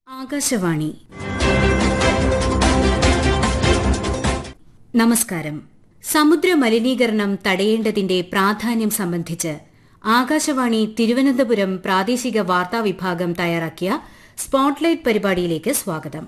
ആകാശവാണി നമസ്കാരം സമുദ്ര മലിനീകരണം തടയേണ്ടതിന്റെ പ്രാധാന്യം സംബന്ധിച്ച് ആകാശവാണി തിരുവനന്തപുരം പ്രാദേശിക വാർത്താ വിഭാഗം തയ്യാറാക്കിയ സ്പോട്ട്ലൈറ്റ് പരിപാടിയിലേക്ക് സ്വാഗതം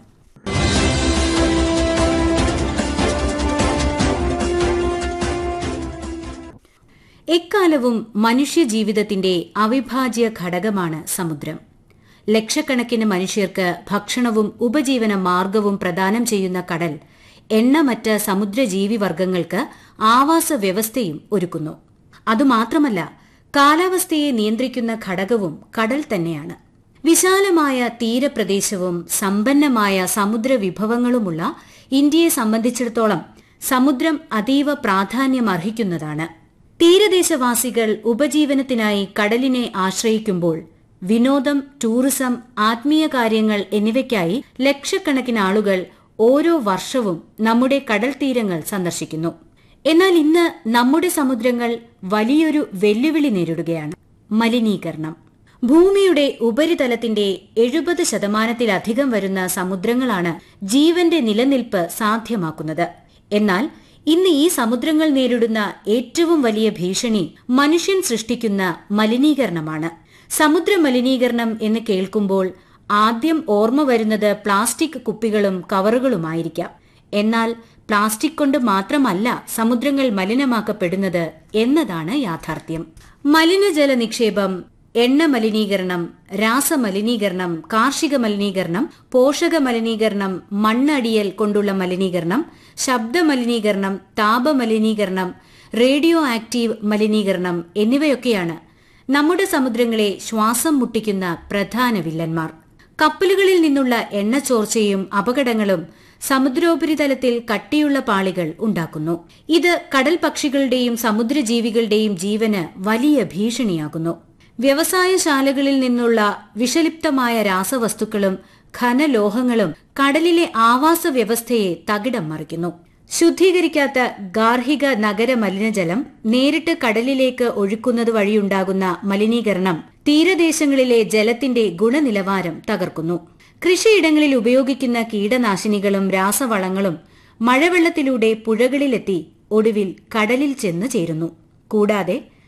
എക്കാലവും മനുഷ്യജീവിതത്തിന്റെ അവിഭാജ്യ ഘടകമാണ് സമുദ്രം ലക്ഷക്കണക്കിന് മനുഷ്യർക്ക് ഭക്ഷണവും ഉപജീവന മാർഗവും പ്രദാനം ചെയ്യുന്ന കടൽ എണ്ണമറ്റ സമുദ്രജീവിവർഗങ്ങൾക്ക് ആവാസ വ്യവസ്ഥയും ഒരുക്കുന്നു അതുമാത്രമല്ല കാലാവസ്ഥയെ നിയന്ത്രിക്കുന്ന ഘടകവും കടൽ തന്നെയാണ് വിശാലമായ തീരപ്രദേശവും സമ്പന്നമായ സമുദ്ര വിഭവങ്ങളുമുള്ള ഇന്ത്യയെ സംബന്ധിച്ചിടത്തോളം സമുദ്രം അതീവ പ്രാധാന്യമർഹിക്കുന്നതാണ് തീരദേശവാസികൾ ഉപജീവനത്തിനായി കടലിനെ ആശ്രയിക്കുമ്പോൾ വിനോദം ടൂറിസം ആത്മീയ കാര്യങ്ങൾ എന്നിവയ്ക്കായി ലക്ഷക്കണക്കിന് ആളുകൾ ഓരോ വർഷവും നമ്മുടെ കടൽ തീരങ്ങൾ സന്ദർശിക്കുന്നു എന്നാൽ ഇന്ന് നമ്മുടെ സമുദ്രങ്ങൾ വലിയൊരു വെല്ലുവിളി നേരിടുകയാണ് മലിനീകരണം ഭൂമിയുടെ ഉപരിതലത്തിന്റെ എഴുപത് ശതമാനത്തിലധികം വരുന്ന സമുദ്രങ്ങളാണ് ജീവന്റെ നിലനിൽപ്പ് സാധ്യമാക്കുന്നത് എന്നാൽ ഇന്ന് ഈ സമുദ്രങ്ങൾ നേരിടുന്ന ഏറ്റവും വലിയ ഭീഷണി മനുഷ്യൻ സൃഷ്ടിക്കുന്ന മലിനീകരണമാണ് സമുദ്ര മലിനീകരണം എന്ന് കേൾക്കുമ്പോൾ ആദ്യം ഓർമ്മ വരുന്നത് പ്ലാസ്റ്റിക് കുപ്പികളും കവറുകളുമായിരിക്കാം എന്നാൽ പ്ലാസ്റ്റിക് കൊണ്ട് മാത്രമല്ല സമുദ്രങ്ങൾ മലിനമാക്കപ്പെടുന്നത് എന്നതാണ് യാഥാർത്ഥ്യം മലിനജല നിക്ഷേപം എണ്ണ മലിനീകരണം രാസമലിനീകരണം കാർഷിക മലിനീകരണം പോഷക മലിനീകരണം മണ്ണടിയൽ കൊണ്ടുള്ള മലിനീകരണം ശബ്ദ മലിനീകരണം താപമലിനീകരണം റേഡിയോ ആക്റ്റീവ് മലിനീകരണം എന്നിവയൊക്കെയാണ് നമ്മുടെ സമുദ്രങ്ങളെ ശ്വാസം മുട്ടിക്കുന്ന പ്രധാന വില്ലന്മാർ കപ്പലുകളിൽ നിന്നുള്ള എണ്ണച്ചോർച്ചയും അപകടങ്ങളും സമുദ്രോപരിതലത്തിൽ കട്ടിയുള്ള പാളികൾ ഉണ്ടാക്കുന്നു ഇത് കടൽ പക്ഷികളുടെയും സമുദ്രജീവികളുടെയും ജീവന് വലിയ ഭീഷണിയാകുന്നു വ്യവസായശാലകളിൽ നിന്നുള്ള വിഷലിപ്തമായ രാസവസ്തുക്കളും ഖനലോഹങ്ങളും കടലിലെ ആവാസ വ്യവസ്ഥയെ തകിടം മറിക്കുന്നു ശുദ്ധീകരിക്കാത്ത ഗാർഹിക നഗര മലിനജലം നേരിട്ട് കടലിലേക്ക് ഒഴുക്കുന്നത് വഴിയുണ്ടാകുന്ന മലിനീകരണം തീരദേശങ്ങളിലെ ജലത്തിന്റെ ഗുണനിലവാരം തകർക്കുന്നു കൃഷിയിടങ്ങളിൽ ഉപയോഗിക്കുന്ന കീടനാശിനികളും രാസവളങ്ങളും മഴവെള്ളത്തിലൂടെ പുഴകളിലെത്തി ഒടുവിൽ കടലിൽ ചെന്ന് ചേരുന്നു കൂടാതെ